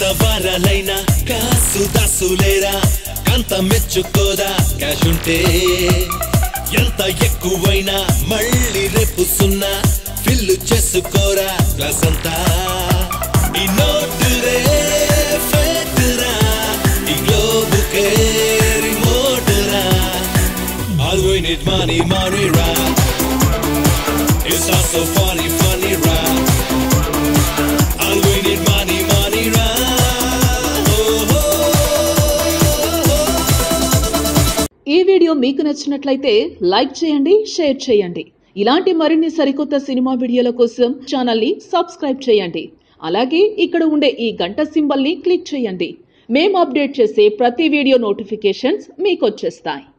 వారాలైనా కాసు దాసులేరా కాంత మెచ్చుకోదా క్యాష్ ఉంటే ఎంత ఎక్కువైనా మళ్ళీ రేపు సున్నా ఫిల్లు చేసుకోరా క్లాస్ అంతా ఈ నోటురే ఫేటురా ఈ గ్లోబుకే రిమోటురా All we need money, money, right? It's not so funny, funny, right? All we need money, money, right? Oh, oh, ఈ వీడియో మీకు నచ్చినట్లయితే లైక్ చేయండి షేర్ చేయండి ఇలాంటి మరిన్ని సరికొత్త సినిమా వీడియోల కోసం ఛానల్ని సబ్స్క్రైబ్ చేయండి అలాగే ఇక్కడ ఉండే ఈ గంట సింబల్ని క్లిక్ చేయండి మేము అప్డేట్ చేసే ప్రతి వీడియో నోటిఫికేషన్స్ మీకు వచ్చేస్తాయి